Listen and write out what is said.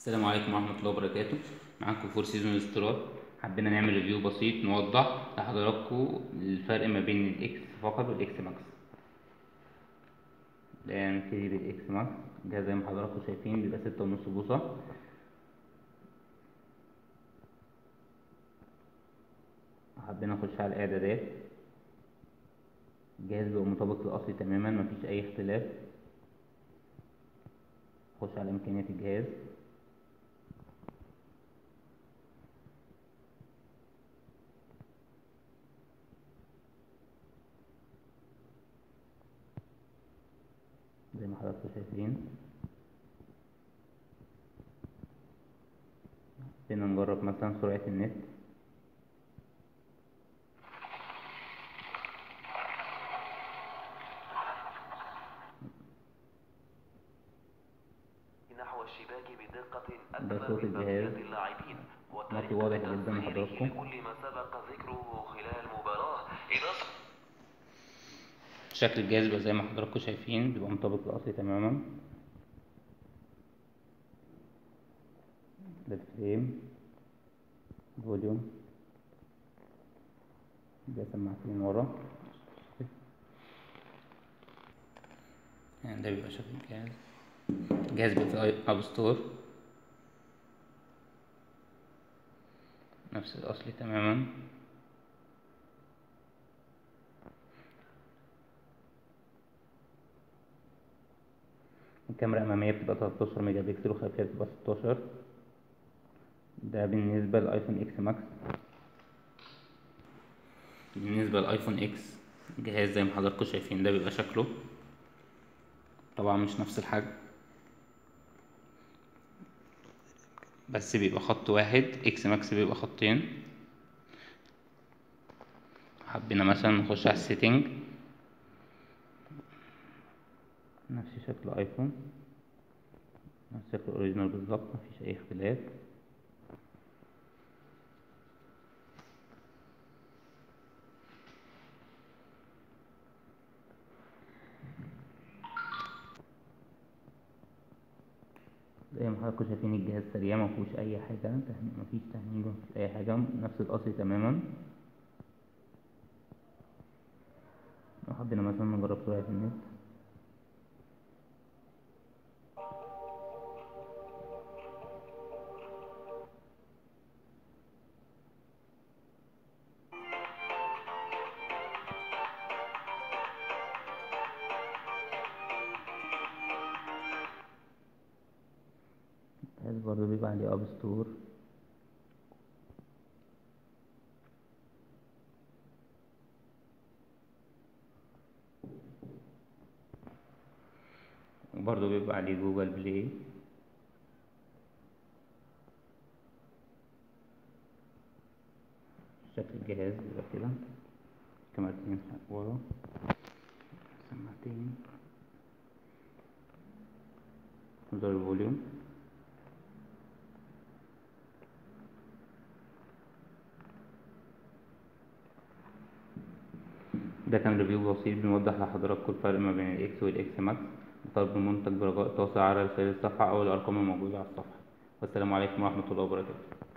السلام عليكم ورحمة الله وبركاته معاكم فور سيزون استراد حبينا نعمل ريفيو بسيط نوضح لحضراتكم الفرق ما بين الاكس فقط والاكس ماكس ده نبتدي بالاكس ماكس ده زي ما حضراتكم شايفين بيبقى ستة ونص بوصة حبينا نخش على الاعدادات الجهاز بيبقى مطابق للاصل تماما مفيش اي اختلاف نخش على امكانيات الجهاز زي ما حضراتكم شايفين هنا نجرب مثلا سرعة النت نحو الشباك بدقة ده أكبر صوت من الجهاز. بقية اللاعبين ماشي واضح جدا تسهيل لحضراتكم. لكل ما سبق ذكره خلال المباراة إضافة شكل الجهاز بيبقى زي ما حضراتكم شايفين بيبقى مطابق للأصل تماما ده الفريم فوليوم ده سماعتين ورا يعني ده بيبقى شكل الجهاز الجهاز بيبقى في اب ستور نفس الأصل تماما الكاميرا الأمامية بتبقى 13 ميجا بكسل والخلفية بتبقى 16 ده بالنسبة للآيفون إكس ماكس بالنسبة للآيفون إكس الجهاز زي ما حضراتكم شايفين ده بيبقى شكله طبعا مش نفس الحجم بس بيبقى خط واحد إكس ماكس بيبقى خطين حبينا مثلا نخش على السيتنج نفس شكل ايفون نفس شكل الاوريجينال بالظبط مفيش اي اختلاف زي ما حضراتكم شايفين الجهاز سريع مفيهوش اي حاجه تهنيج مفيش تهنيج مفيش اي حاجه نفس الاصل تماما لو حبينا مثلا نجرب سرعه النت الجهاز برضه بيبقى عليه اب ستور وبرضه بيبقى عليه جوجل بلاي شكل الجهاز بيبقى كده كاميرتين ورا سماعتين زر الفوليوم ده كان ريفيو بسيط بنوضح لحضراتكم الفرق ما بين الاكس والاكس ماكس بطلب المنتج برجاء التواصل على رسائل الصفحة أو الأرقام الموجودة على الصفحة والسلام عليكم ورحمة الله وبركاته